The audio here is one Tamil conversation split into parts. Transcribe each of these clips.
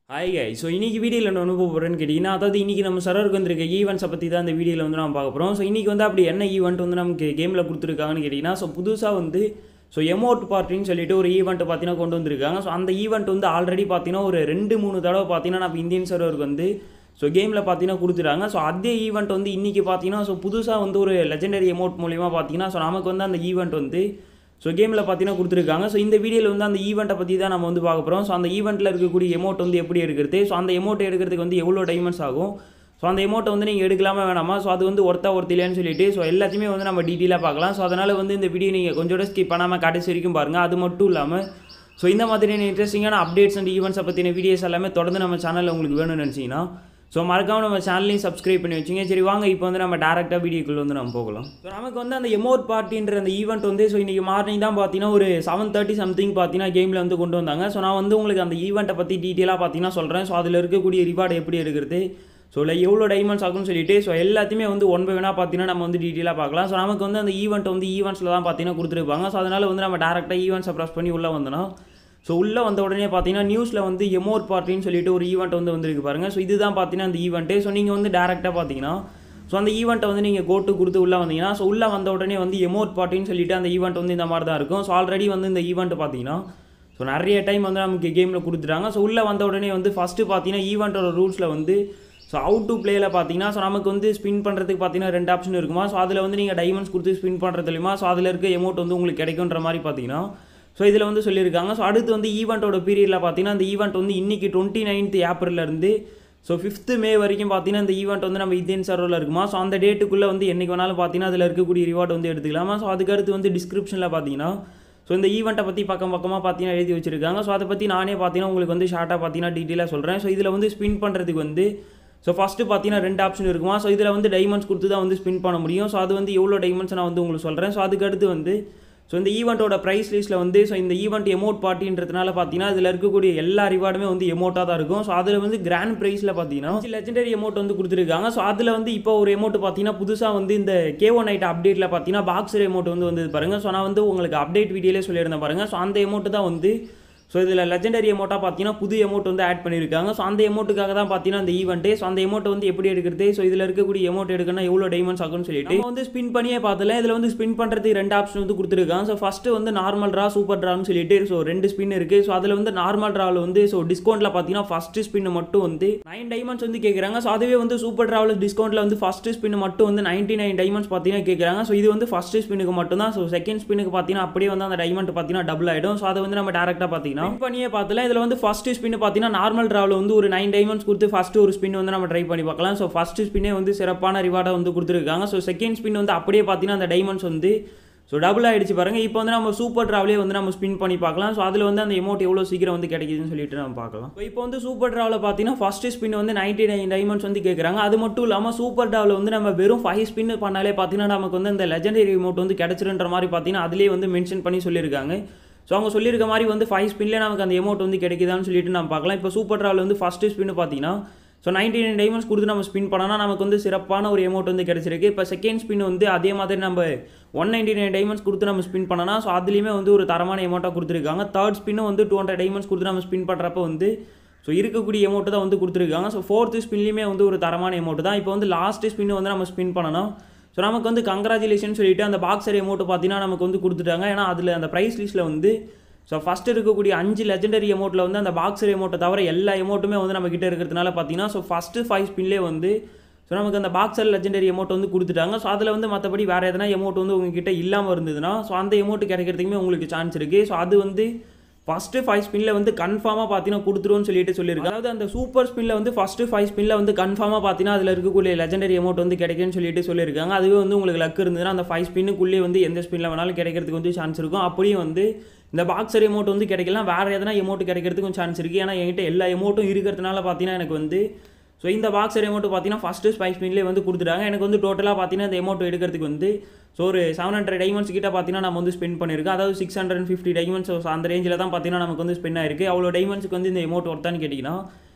ஹாய் கை ஸோ இன்றைக்கி வீடியோவில் என்ன அனுப்ப போகிறேன்னு கேட்டிங்கன்னா அதாவது இன்றைக்கி நம்ம சர்வருக்கு வந்திருக்க ஈவெண்ட்ஸை பற்றி தான் இந்த வீடியோவில் வந்து நம்ம பார்க்க போகிறோம் ஸோ இன்றைக்கி வந்து அப்படி என்ன ஈவெண்ட் வந்து நமக்கு கேமில் கொடுத்துருக்காங்கன்னு கேட்டிங்கன்னா ஸோ புதுசாக வந்து ஸோ எமோட் பார்ட்டின்னு சொல்லிட்டு ஒரு ஈவெண்ட் பார்த்தீங்கன்னா கொண்டு வந்திருக்காங்க ஸோ அந்த ஈவெண்ட் வந்து ஆல்ரெடி பார்த்தீங்கன்னா ஒரு ரெண்டு மூணு தடவை பார்த்தீங்கன்னா நம்ம இந்தியன் சர்வருக்கு வந்து ஸோ கேமில் பார்த்தீங்கன்னா கொடுத்துட்டாங்க ஸோ அதே ஈவெண்ட் வந்து இன்றைக்கி பார்த்தீங்கன்னா ஸோ புதுசாக வந்து ஒரு லெஜெண்டரி எமோட் மூலிமா பார்த்தீங்கன்னா ஸோ நமக்கு வந்து அந்த ஈவெண்ட் வந்து ஸோ கேமில் பார்த்தீங்கன்னா கொடுத்துருக்காங்க ஸோ இந்த வீடியோவில் வந்து அந்த ஈவெண்ட்டை பற்றி தான் நம்ம வந்து பார்க்க போகிறோம் ஸோ அந்த ஈவெண்ட்டில் இருக்கக்கூடிய எமௌண்ட் வந்து எப்படி எடுக்கிறது ஸோ அந்த எமௌண்ட் எடுக்கிறதுக்கு வந்து எவ்வளோ டைமண்ட்ஸ் ஆகும் ஸோ அந்த எமௌண்ட்டை வந்து நீங்கள் எடுக்கலாமா வேணாமா ஸோ அது வந்து ஒருத்தா ஒருத்திலையான்னு சொல்லிட்டு ஸோ எல்லாத்தையுமே வந்து நம்ம டீட்டெயிலாக பார்க்கலாம் ஸோ அதனால் வந்து இந்த வீடியோ நீங்கள் கொஞ்சம் ஸ்கிப் பண்ணாமல் கடைசி வரைக்கும் பாருங்கள் அது மட்டும் இல்லாமல் ஸோ இந்த மாதிரியான இன்ட்ரெஸ்டிங்கான அப்டேட்ஸ் அண்ட் ஈவெண்ட்ஸை பற்றின வீடியோஸ் எல்லாமே தொடர்ந்து நம்ம சேனலில் உங்களுக்கு வேணும்னு நினச்சிங்கன்னா ஸோ மறக்காம நம்ம சேனலையும் சப்ஸ்கிரைப் பண்ணி வச்சுங்க சரி வாங்க இப்போ வந்து நம்ம டேரெக்டாக வீடியோக்குள்ள வந்து நம்ம போகலாம் ஸோ நமக்கு வந்து அந்த எமோட் பார்ட்டின்ற அந்த ஈவெண்ட் வந்து ஸோ இன்றைக்கி மார்னிங் தான் பார்த்தீங்கன்னா ஒரு செவன் தேர்ட்டி சம்திங் பார்த்தீங்கன்னா கேமில் வந்து கொண்டு வந்தாங்க ஸோ நான் வந்து உங்களுக்கு அந்த ஈவெண்ட்டை பற்றி டீட்டெயிலாக பார்த்தீங்கன்னா சொல்கிறேன் ஸோ அதில் இருக்கக்கூடிய ரிவார்டு எப்படி எடுக்கிறது ஸோ இல்லை எவ்வளோ டைமண்ட்ஸ் ஆகும்னு சொல்லிட்டு ஸோ எல்லாத்தையுமே வந்து ஒன் பை ஒன்னாக பார்த்தீங்கன்னா நம்ம வந்து டீட்டெயிலாக பார்க்கலாம் ஸோ நமக்கு வந்து அந்த ஈவெண்ட் வந்து ஈவெண்ட்ஸில் தான் பார்த்தீங்கன்னா கொடுத்துருப்பாங்க ஸோ அதனால் வந்து நம்ம டேரெக்டாக ஈவெண்ட்ஸை ப்ரெஸ் பண்ணி உள்ளே வந்தோன்னா ஸோ உள்ளே வந்த உடனே பார்த்தீங்கன்னா நியூஸில் வந்து எமோர் பார்ட்டின்னு சொல்லிட்டு ஒரு ஈவெண்ட் வந்து வந்திருக்கு பாருங்கள் ஸோ இதுதான் பார்த்தீங்கன்னா அந்த ஈவெண்ட்டு ஸோ நீங்கள் வந்து டேரெக்டாக பார்த்தீங்கன்னா ஸோ அந்த ஈவெண்ட்டை வந்து நீங்கள் கோட்டு கொடுத்து உள்ளே வந்தீங்கன்னா ஸோ உள்ளே வந்த உடனே வந்து எமோட் பார்ட்டின்னு சொல்லிட்டு அந்த ஈவெண்ட் வந்து இந்த மாதிரி தான் இருக்கும் ஸோ ஆல்ரெடி வந்து இந்த ஈவெண்ட் பார்த்தீங்கன்னா ஸோ நிறைய டைம் வந்து நமக்கு கேமில் கொடுத்துட்டாங்க ஸோ உள்ளே வந்த உடனே வந்து ஃபஸ்ட்டு பார்த்தீங்கன்னா ஈவெண்ட்டோட ரூல்ஸில் வந்து ஸோ அவுட் டு பிளேயில் பார்த்தீங்கன்னா ஸோ நமக்கு வந்து ஸ்பின் பண்ணுறதுக்கு பார்த்தீங்கன்னா ரெண்டு ஆப்ஷன் இருக்குமா ஸோ அதில் வந்து நீங்கள் டைமண்ட்ஸ் கொடுத்து ஸ்பின் பண்ணுறதுலையுமா ஸோ அதில் இருக்க எமௌண்ட் வந்து உங்களுக்கு கிடைக்குன்ற மாதிரி பார்த்தீங்கன்னா ஸோ இதில் வந்து சொல்லியிருக்காங்க ஸோ அடுத்து வந்து ஈவெண்ட்டோட பீரியடில் பார்த்தீங்கன்னா அந்த ஈவெண்ட் வந்து இன்றைக்கி டுவெண்ட்டி நைன்த் ஏப்ரல்லேருந்து ஸோ ஃபிஃப்த்து மே வரைக்கும் பார்த்தீங்கன்னா இந்த ஈவெண்ட் வந்து நம்ம இந்தியன் சர்வரில் இருக்குமா ஸோ அந்த டேட்டுக்குள்ளே வந்து என்றைக்கு வேணாலும் பார்த்தீங்கன்னா அதில் இருக்கக்கூடிய ரிவார்டு வந்து எடுத்துக்கலாமா ஸோ அதுக்கடுத்து வந்து டிஸ்கிரிப்ஷனில் பார்த்தீங்கன்னா ஸோ இந்த ஈவெண்ட்டை பற்றி பக்கம் பக்கமாக பார்த்தீங்கன்னா எழுதி வச்சிருக்காங்க ஸோ அதை பற்றி நானே பார்த்தீங்கன்னா உங்களுக்கு வந்து ஷார்ட்டாக பார்த்தீங்கன்னா டீட்டெயிலாக சொல்கிறேன் ஸோ இதில் வந்து ஸ்பின் பண்ணுறதுக்கு வந்து ஸோ ஃபஸ்ட்டு பார்த்தீங்கன்னா ரெண்டு ஆப்ஷன் இருக்குமா ஸோ இதில் வந்து டைமண்ட்ஸ் கொடுத்து தான் வந்து ஸ்பின் பண்ண முடியும் ஸோ அது வந்து எவ்வளோ டைமண்ட்ஸ் நான் வந்து உங்களுக்கு சொல்கிறேன் ஸோ அதுக்கடுத்து வந்து ஸோ இந்த ஈவெண்ட்டோட ப்ரைஸ் லிஸ்ட்டில் வந்து ஸோ இந்த ஈவெண்ட் எமௌண்ட் பார்ட்டின்றதுனால பார்த்தீங்கன்னா இதில் இருக்கக்கூடிய எல்லா ரிவார்டுமே வந்து எமௌண்ட்டாக தான் இருக்கும் ஸோ அதில் வந்து கிராண்ட் ப்ரைஸில் பார்த்தீங்கன்னா லெஜெண்டரி எமௌண்ட் வந்து கொடுத்துருக்காங்க ஸோ அதில் வந்து இப்போ ஒரு எமௌண்ட் பார்த்தீங்கன்னா புதுசாக வந்து இந்த கே ஒன் நைட் அப்டேட்டில் பார்த்தீங்கன்னா பாக்ஸர் எமௌண்ட் வந்து வந்து பாருங்கள் ஸோ நான் வந்து உங்களுக்கு அப்டேட் வீடியோலே சொல்லியிருந்தேன் பாருங்கள் ஸோ அந்த எமௌண்ட் தான் வந்து ஸோ இதில் லெஜெண்டரி எமௌண்ட்டாக பார்த்தீங்கன்னா புது எமௌண்ட் வந்து ஆட் பண்ணியிருக்காங்க ஸோ அந்த எமௌண்ட்டுக்காக தான் பார்த்தீங்கன்னா அந்த ஈவெண்ட்டு ஸோ அந்த எமௌண்ட் வந்து எப்படி எடுக்கிறது ஸோ இதில் இருக்கக்கூடிய எமௌண்ட் எடுக்கணும் எவ்வளோ டைமண்ட்ஸ் ஆகும்னு சொல்லிட்டு நம்ம வந்து ஸ்பின் பண்ணியே பார்த்தல இதில் வந்து ஸ்பின் பண்ணுறதுக்கு ரெண்டு ஆப்ஷன் வந்து கொடுத்துருக்காங்க ஸோ ஃபஸ்ட்டு வந்து நார்மல் ட்ரா சூப்பர் ட்ரான்னு சொல்லிட்டு ஸோ ரெண்டு ஸ்பின் இருக்குது ஸோ அதில் வந்து நார்மல் ட்ராவில் வந்து ஸோ டிஸ்கவுண்ட்டில் பார்த்தீங்கன்னா ஃபஸ்ட்டு ஸ்பின் மட்டும் வந்து நைன் டைமண்ட்ஸ் வந்து கேட்குறாங்க ஸோ அதுவே வந்து சூப்பர் ட்ராவில் டிஸ்கவுண்ட்டில் வந்து ஃபஸ்ட்டு ஸ்பின் மட்டும் வந்து நைன்ட்டி நைன் டைமண்ட்ஸ் பார்த்தீங்கன்னா கேட்குறாங்க ஸோ இது வந்து ஃபஸ்ட்டு ஸ்பின்னுக்கு மட்டும் தான் ஸோ செகண்ட் ஸ்பின்னுக்கு பார்த்தீங்கன்னா அப்படியே வந்து அந்த டைமண்ட் பார்த்தீங்கன்னா டபுள் ஆகிடும் ஸோ அதை வந்து நம்ம டேரெக்டாக பார்த்தீங்கன்னா Spin பண்ணியே பார்த்தல இதில் வந்து ஃபஸ்ட்டு ஸ்பின் பார்த்தீங்கன்னா நார்மல் ட்ராவில் வந்து ஒரு நைன் டைமண்ட்ஸ் கொடுத்து ஃபஸ்ட்டு ஒரு ஸ்பின் வந்து நம்ம ட்ரை பண்ணி பார்க்கலாம் ஸோ ஃபஸ்ட்டு ஸ்பின்னே வந்து சிறப்பான ரிவார்டை வந்து கொடுத்துருக்காங்க ஸோ செகண்ட் ஸ்பின் வந்து அப்படியே பார்த்தீங்கன்னா அந்த டைமண்ட்ஸ் வந்து ஸோ டபுள் ஆகிடுச்சு பாருங்கள் இப்போ வந்து நம்ம சூப்பர் ட்ராவலே வந்து நம்ம ஸ்பின் பண்ணி பார்க்கலாம் ஸோ அதில் வந்து அந்த எமௌண்ட் எவ்வளோ சீக்கிரம் வந்து கிடைக்குதுன்னு சொல்லிட்டு நம்ம பார்க்கலாம் ஸோ இப்போ வந்து சூப்பர் ட்ராவில் பார்த்தீங்கன்னா ஃபஸ்ட்டு ஸ்பின் வந்து நைன்டி நைன் டைமண்ட்ஸ் வந்து கேட்குறாங்க அது மட்டும் இல்லாமல் சூப்பர் ட்ராவில் வந்து நம்ம வெறும் ஃபைவ் ஸ்பின் பண்ணாலே பார்த்தீங்கன்னா நமக்கு வந்து இந்த லெஜண்டரி எமௌண்ட் வந்து கிடச்சிருன்ற மாதிரி பார்த்தீங்கன்னா அதிலே வந்து மென்ஷன் பண்ணி சொல்லியிருக்காங்க ஸோ அவங்க சொல்லியிருக்க மாதிரி வந்து ஃபைவ் ஸ்பின்லேயே நமக்கு அந்த எமௌண்ட் வந்து கிடைக்குதான்னு சொல்லிட்டு நம்ம பார்க்கலாம் இப்போ சூப்பர் ட்ராவில் வந்து ஃபஸ்ட்டு ஸ்பின் பார்த்தீங்கன்னா ஸோ நைன்டி நைன் டைமண்ட்ஸ் கொடுத்து நம்ம ஸ்பின் பண்ணோம்னா நமக்கு வந்து சிறப்பான ஒரு எமௌண்ட் வந்து கிடச்சிருக்கு இப்போ செகண்ட் ஸ்பின் வந்து அதே மாதிரி நம்ம ஒன் நைன்டி நைன் டைமண்ட்ஸ் கொடுத்து நம்ம ஸ்பின் பண்ணோம்னா ஸோ அதுலேயுமே வந்து ஒரு தரமான எமௌண்ட்டாக கொடுத்துருக்காங்க தேர்ட் ஸ்பின்னும் வந்து டூ ஹண்ட்ரட் டைமண்ட்ஸ் கொடுத்து நம்ம ஸ்பின் பண்ணுறப்ப வந்து ஸோ இருக்கக்கூடிய எமௌண்ட்டு தான் வந்து கொடுத்துருக்காங்க ஸோ ஃபோர்த்து ஸ்பின்லேயுமே வந்து ஒரு தரமான எமௌண்ட் தான் இப்போ வந்து லாஸ்ட் ஸ்பின் வந்து நம்ம ஸ்பின் பண்ணணும் ஸோ நமக்கு வந்து கங்க்ராச்சுலேஷன் சொல்லிட்டு அந்த பாக்ஸர் எமௌண்ட்டு பார்த்தீங்கன்னா நமக்கு வந்து கொடுத்துட்டாங்க ஏன்னா அதில் அந்த ப்ரைஸ் லிஸ்ட்டில் வந்து ஸோ ஃபஸ்ட்டு இருக்கக்கூடிய அஞ்சு லெஜெண்டரி எமௌண்ட்டில் வந்து அந்த பாக்ஸர் எமௌண்ட்டை தவிர எல்லா எமௌண்ட்டுமே வந்து நம்ம கிட்ட இருக்கிறதுனால பார்த்தீங்கன்னா ஸோ ஃபஸ்ட்டு ஃபைவ் ஸ்பின்லேயே வந்து ஸோ நமக்கு அந்த பாக்ஸர் லெஜெண்டரி எமௌண்ட் வந்து கொடுத்துட்டாங்க ஸோ அதில் வந்து மற்றபடி வேறு எதனா எமௌண்ட் வந்து உங்ககிட்ட இல்லாமல் இருந்ததுன்னா ஸோ அந்த எமௌண்ட் கிடைக்கிறதுக்குமே உங்களுக்கு சான்ஸ் இருக்குது ஸோ அது வந்து ஃபஸ்ட்டு ஃபைவ் ஸ்பின்னில் வந்து கன்ஃபார்மாக பார்த்தீங்கன்னா கொடுத்துருவோன்னு சொல்லிட்டு சொல்லியிருக்காங்க அதாவது அந்த சூப்பர் ஸ்பின்னில் வந்து ஃபஸ்ட்டு ஃபைவ் ஸ்பின்னில் வந்து கன்ஃபார்மாக பார்த்தீங்கன்னா அதில் இருக்கக்கூடிய லெஜெண்டரி அமௌண்ட் வந்து கிடைக்குன்னு சொல்லிட்டு சொல்லியிருக்காங்க அதுவே வந்து உங்களுக்கு லக் இருந்ததுன்னா அந்த ஃபைவ் ஸ்பின்னுக்குள்ளே வந்து எந்த ஸ்பின்னில் வேணாலும் கிடைக்கிறதுக்கு வந்து சான்ஸ் இருக்கும் அப்படியே வந்து இந்த பாக்ஸர் எமௌண்ட் வந்து கிடைக்கலாம் வேறு எதனா எமௌண்ட் கிடைக்கிறதுக்கும் சான்ஸ் இருக்குது ஏன்னா என்கிட்ட எல்லா எமௌண்ட்டும் இருக்கிறதுனால பார்த்தீங்கன்னா எனக்கு வந்து ஸோ இந்த பாக்ஸர் எமௌண்ட் பார்த்தீங்கன்னா ஃபஸ்ட்டு ஸ்பை ஸ்பின்லேயே வந்து கொடுத்துட்டாங்க எனக்கு வந்து டோட்டலாக பார்த்தீங்கன்னா இந்த எமௌண்ட் எடுக்கிறதுக்கு வந்து ஸோ ஒரு செவன் ஹண்ட்ரட் டைமண்ட்ஸ் கிட்ட பார்த்தீங்கன்னா நம்ம வந்து ஸ்பெண்ட் பண்ணியிருக்கோம் அதாவது சிக்ஸ் ஹண்ட்ரட் ஃபிஃப்டி டைமண்ட்ஸ் அந்த ரேஞ்சில் தான் பார்த்தீங்கன்னா நமக்கு வந்து ஸ்பெண்ட் ஆயிருக்கு அவ்வளோ டைமண்ட்ஸ்க்கு வந்து இந்த எமௌண்ட் ஒர்த்தான்னு கேட்டிங்கன்னா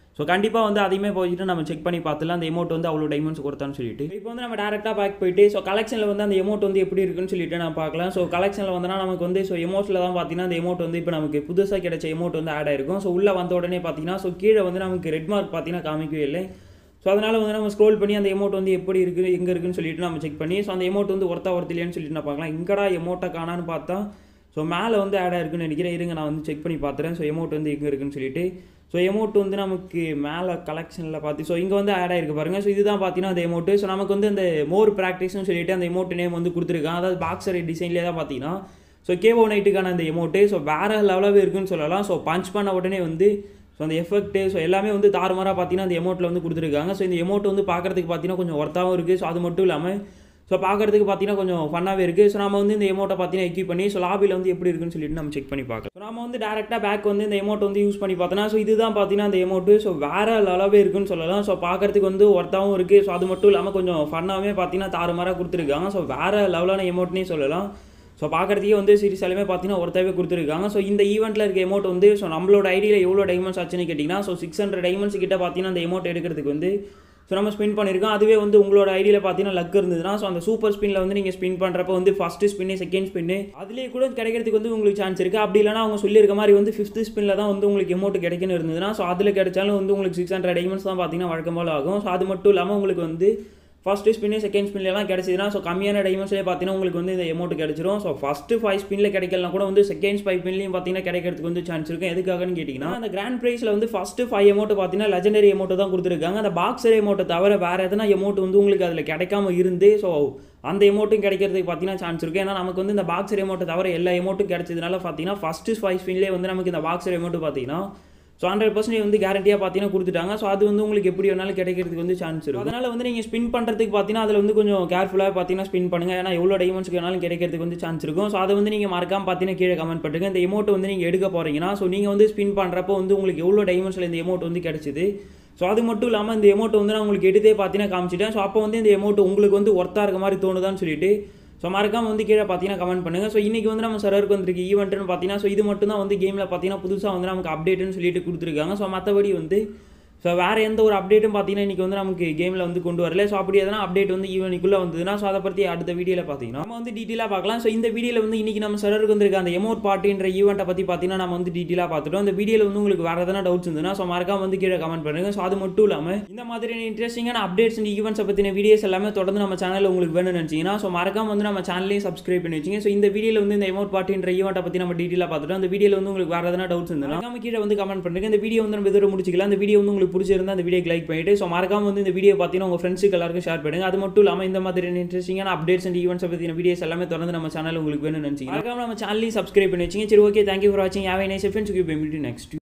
ஸோ கண்டிப்பாக வந்து அதையுமே போயிட்டு நம்ம செக் பண்ணி பார்த்துலாம் அந்த எமௌண்ட் வந்து அவ்வளோ டைமண்ட்ஸ் கொடுத்தான்னு சொல்லிட்டு இப்போ வந்து நம்ம டேரெக்டாக பேக் போயிட்டு ஸோ கலெக்ஷனில் வந்து அந்த எமௌண்ட் வந்து எப்படி இருக்குன்னு சொல்லிட்டு நான் பார்க்கலாம் ஸோ கலெக்ஷனில் வந்தனா நமக்கு வந்து ஸோ எமௌண்ட்டில் தான் பார்த்தீங்கன்னா அந்த எமௌண்ட் வந்து இப்போ நமக்கு புதுசாக கிடைச்ச எமௌண்ட் வந்து ஆட் ஆயிருக்கும் ஸோ உள்ளே வந்த உடனே பார்த்தீங்கன்னா ஸோ கீழே வந்து நமக்கு ரெட் மார்க் பார்த்தீங்கன்னா காமிக்கவே இல்லை ஸோ அதனால் வந்து நம்ம ஸ்க்ரோல் பண்ணி அந்த எமௌண்ட் வந்து எப்படி இருக்குது எங்கே இருக்குன்னு சொல்லிட்டு நம்ம செக் பண்ணி ஸோ அந்த எமௌண்ட் வந்து ஒருத்தா ஒருத்திலையான்னு சொல்லிட்டு நான் பார்க்கலாம் இங்கடா எமௌண்ட்டை காணான்னு பார்த்தா ஸோ மேலே வந்து ஆட் ஆயிருக்குன்னு நினைக்கிறேன் இருங்க நான் வந்து செக் பண்ணி பார்த்துறேன் ஸோ எமௌண்ட் வந்து எங்கே இருக்குன்னு சொல்லிட்டு ஸோ எமௌண்ட் வந்து நமக்கு மேலே கலெக்ஷனில் பார்த்து ஸோ இங்கே வந்து ஆட் ஆயிருக்கு பாருங்கள் ஸோ இதுதான் பார்த்தீங்கன்னா அந்த எமௌண்ட்டு ஸோ நமக்கு வந்து அந்த மோர் ப்ராக்டிஸ்னு சொல்லிட்டு அந்த எமௌண்ட் நேம் வந்து கொடுத்துருக்காங்க அதாவது பாக்ஸர் டிசைன்லேயே தான் பார்த்தீங்கன்னா ஸோ கேவோ நைட்டுக்கான அந்த எமௌண்ட்டு ஸோ வேறு லெவலாகவே இருக்குன்னு சொல்லலாம் ஸோ பஞ்ச் பண்ண உடனே வந்து ஸோ அந்த எஃபெக்ட்டு ஸோ எல்லாமே வந்து தாறுமாறாக பார்த்தீங்கன்னா அந்த எமௌண்ட்டில் வந்து கொடுத்துருக்காங்க ஸோ இந்த எமௌண்ட் வந்து பார்க்குறதுக்கு பார்த்தீங்கன்னா கொஞ்சம் ஒர்த்தாகவும் இருக்குது ஸோ அது மட்டும் இல்லாமல் ஸோ பார்க்குறதுக்கு பார்த்தீங்கன்னா கொஞ்சம் ஃபன்னாகவே இருக்குது ஸோ நம்ம வந்து இந்த எமௌண்ட்டை பார்த்தீங்கன்னா எக்யூப் பண்ணி ஸோ லாபியில் வந்து எப்படி இருக்குன்னு சொல்லிட்டு நம்ம செக் பண்ணி பார்க்கலாம் ஸோ நம்ம வந்து டேரெக்டாக பேக் வந்து இந்த எமௌண்ட் வந்து யூஸ் பண்ணி பார்த்தோன்னா ஸோ இதுதான் பார்த்தீங்கன்னா அந்த எமௌண்ட்டு ஸோ வேறு லெவலாகவே இருக்குன்னு சொல்லலாம் ஸோ பார்க்குறதுக்கு வந்து ஒர்த்தாகவும் இருக்குது ஸோ அது மட்டும் இல்லாமல் கொஞ்சம் ஃபன்னாகவே பார்த்தீங்கன்னா தாறுமாறாக கொடுத்துருக்காங்க ஸோ வேறு லெவலான எமௌண்ட்னே சொல்லலாம் ஸோ பார்க்குறதுக்கே வந்து சீரிஸ் எல்லாமே பார்த்தீங்கன்னா ஒருத்தவே கொடுத்துருக்காங்க ஸோ இந்த ஈவெண்ட்டில் இருக்க எமௌண்ட் வந்து ஸோ நம்மளோட ஐடியில் எவ்வளோ டைமண்ட்ஸ் ஆச்சுன்னு கேட்டிங்கன்னா ஸோ சிக்ஸ் ஹண்ட்ரட் டைமண்ட்ஸ் கிட்ட பார்த்தீங்கன்னா அந்த எமௌண்ட் எடுக்கிறதுக்கு வந்து ஸோ நம்ம ஸ்பின் பண்ணியிருக்கோம் அதுவே வந்து உங்களோட ஐடியில் பார்த்தீங்கன்னா லக் இருந்ததுன்னா ஸோ அந்த சூப்பர் ஸ்பின்னில் வந்து நீங்கள் ஸ்பின் பண்ணுறப்ப வந்து ஃபஸ்ட்டு ஸ்பின்னு செகண்ட் ஸ்பின்னு அதுலேயே கூட கிடைக்கிறதுக்கு வந்து உங்களுக்கு சான்ஸ் இருக்குது அப்படி இல்லைனா அவங்க சொல்லியிருக்க மாதிரி வந்து ஃபிஃப்த் ஸ்பின்னில் தான் வந்து உங்களுக்கு எமௌண்ட் கிடைக்குன்னு இருந்ததுன்னா ஸோ அதில் கிடைச்சாலும் வந்து உங்களுக்கு சிக்ஸ் ஹண்ட்ரட் டைமண்ட்ஸ் தான் பார்த்தீங்கன்னா வழக்கம் போல் ஆகும் ஸோ அது மட்டும் இல்லாமல் உங்களுக்கு வந்து ஃபஸ்ட்டு ஸ்பின்னு செகண்ட் ஸ்பின்லாம் கிடச்சிதுன்னா ஸோ கம்மியான டைமண்ட்ஸ்லேயே பார்த்தீங்கன்னா உங்களுக்கு வந்து இந்த அமௌண்ட் கிடச்சிரும் ஸோ ஃபஸ்ட்டு ஃபைவ் ஸ்பின்னில் கிடைக்கலாம் கூட வந்து செகண்ட் ஃபைவ் ஸ்பின்லையும் பார்த்தீங்கன்னா கிடைக்கிறதுக்கு வந்து சான்ஸ் இருக்கும் எதுக்காகன்னு கேட்டிங்கன்னா அந்த கிராண்ட் ப்ரைஸில் வந்து ஃபஸ்ட்டு ஃபைவ் அமௌண்ட் பார்த்தீங்கன்னா லெஜண்டரி அமௌண்ட் தான் கொடுத்துருக்காங்க அந்த பாக்ஸர் அமௌண்ட்டை தவிர வேறு எதனா அமௌண்ட் வந்து உங்களுக்கு அதில் கிடைக்காம இருந்து ஸோ அந்த அமௌண்ட்டும் கிடைக்கிறதுக்கு பார்த்தீங்கன்னா சான்ஸ் இருக்குது ஏன்னா நமக்கு வந்து இந்த பாக்ஸர் அமௌண்ட்டை தவிர எல்லா அமௌண்ட்டும் கிடைச்சதுனால பார்த்தீங்கன்னா ஃபஸ்ட்டு ஃபைவ் ஸ்பின்லேயே வந்து நமக்கு இந்த பாக்ஸர் அமௌண்ட் பார்த்தீங்கன்னா ஸோ ஹண்ட்ரட் பர்சன்ட் வந்து கேரண்டியாக பார்த்தீங்கன்னா கொடுத்துட்டாங்க ஸோ அது வந்து உங்களுக்கு எப்படி வேணாலும் கிடைக்கிறதுக்கு வந்து சான்ஸ் இருக்கும் அதனால் வந்து நீங்கள் ஸ்பின் பண்ணுறதுக்கு பார்த்தீங்கன்னா அதில் வந்து கொஞ்சம் கேர்ஃபுல்லாக பார்த்தீங்கன்னா ஸ்பின் பண்ணுங்கள் ஏன்னா எவ்வளோ டைமண்ட்ஸ்க்கு வேணாலும் கிடைக்கிறதுக்கு வந்து சான்ஸ் இருக்கும் ஸோ அதை வந்து நீங்கள் மறக்காம பார்த்தீங்கன்னா கீழே கமெண்ட் பண்ணுங்க இந்த எமௌண்ட் வந்து நீங்கள் எடுக்க போகிறீங்கன்னா ஸோ நீங்கள் வந்து ஸ்பின் பண்ணுறப்போ வந்து உங்களுக்கு எவ்வளோ டைமண்ட்ஸில் இந்த எமௌண்ட் வந்து கிடச்சிது ஸோ அது மட்டும் இல்லாமல் இந்த எமௌண்ட் வந்து நான் உங்களுக்கு எடுத்தே பார்த்தீங்கன்னா காமிச்சிட்டேன் ஸோ அப்போ வந்து இந்த எமௌண்ட் உங்களுக்கு வந்து ஒர்த்தாக இருக்க மாதிரி தோணுதான்னு சொல்லிட்டு ஸோ மறக்காம வந்து கீழே பார்த்தீங்கன்னா கமெண்ட் பண்ணுங்கள் ஸோ இன்றைக்கி வந்து நம்ம சர்வருக்கு வந்திருக்கு ஈவெண்ட்னு பார்த்தீங்கன்னா ஸோ இது மட்டும் தான் வந்து கேமில் பார்த்தீங்கன்னா புதுசாக வந்து நமக்கு அப்டேட்டுன்னு சொல்லிட்டு கொடுத்துருக்காங்க ஸோ மற்றபடி வந்து ஸோ வேறு எந்த ஒரு அப்டேட்டும் பார்த்தீங்கன்னா இன்றைக்கி வந்து நமக்கு கேமில் வந்து கொண்டு வரல ஸோ அப்படி எதனா அப்டேட் வந்து ஈவெனிக்குள்ளே வந்ததுன்னா ஸோ அதை பற்றி அடுத்த வீடியோவில் பார்த்தீங்கன்னா நம்ம வந்து டீட்டெயிலாக பார்க்கலாம் ஸோ இந்த வீடியோவில் வந்து இன்றைக்கி நம்ம சர்வருக்கு வந்திருக்க அந்த எமோட் பார்ட்டின்ற ஈவெண்ட்டை பற்றி பார்த்தீங்கன்னா நம்ம வந்து டீட்டெயிலாக பார்த்துட்டோம் அந்த வீடியோவில் வந்து உங்களுக்கு வேறு எதனா டவுட்ஸ் இருந்ததுன்னா ஸோ மறக்காம வந்து கீழே கமெண்ட் பண்ணுங்கள் ஸோ அது மட்டும் இல்லாமல் இந்த மாதிரியான இன்ட்ரெஸ்டிங்கான அப்டேட்ஸ் இந்த ஈவெண்ட்ஸை பற்றின வீடியோஸ் எல்லாமே தொடர்ந்து நம்ம சேனலில் உங்களுக்கு வேணும்னு நினச்சிங்கன்னா ஸோ மறக்காம வந்து நம்ம சேனலையும் சப்ஸ்கிரைப் பண்ணி வச்சிங்க ஸோ இந்த வீடியோவில் வந்து இந்த எமோட் பார்ட்டின்ற ஈவெண்ட்டை பற்றி நம்ம டீட்டெயிலாக பார்த்துட்டோம் அந்த வீடியோவில் வந்து உங்களுக்கு வேறு எதனா டவுட்ஸ் இருந்ததுன்னா நம்ம கீழே வந்து கமெண்ட் பண்ணுங்க இந்த வீடியோ வந்து நம்ம இதோட முடிச்சிக்கலாம் இந்த வீடியோ வந்து உங்களுக்கு பிடிச்சிருந்தா அந்த வீடியோ லைக் பண்ணிட்டு ஸோ மறக்காம வந்து இந்த வீடியோ பார்த்தீங்கன்னா உங்கள் ஃப்ரெண்ட்ஸுக்கு எல்லாருக்கும் ஷேர் பண்ணுங்க அது மட்டும் இல்லாமல் இந்த மாதிரி இன்ட்ரெஸ்டிங்கான அப்டேட்ஸ் அண்ட் ஈவெண்ட்ஸ் பற்றின வீடியோஸ் எல்லாமே தொடர்ந்து நம்ம சேனல் உங்களுக்கு வேணும்னு நினச்சிங்க மறக்காம நம்ம சேனலையும் சப்ஸ்கிரைப் பண்ணி வச்சிங்க சரி ஓகே தேங்க்யூ ஃபார் வாட்சிங் have nice friends you next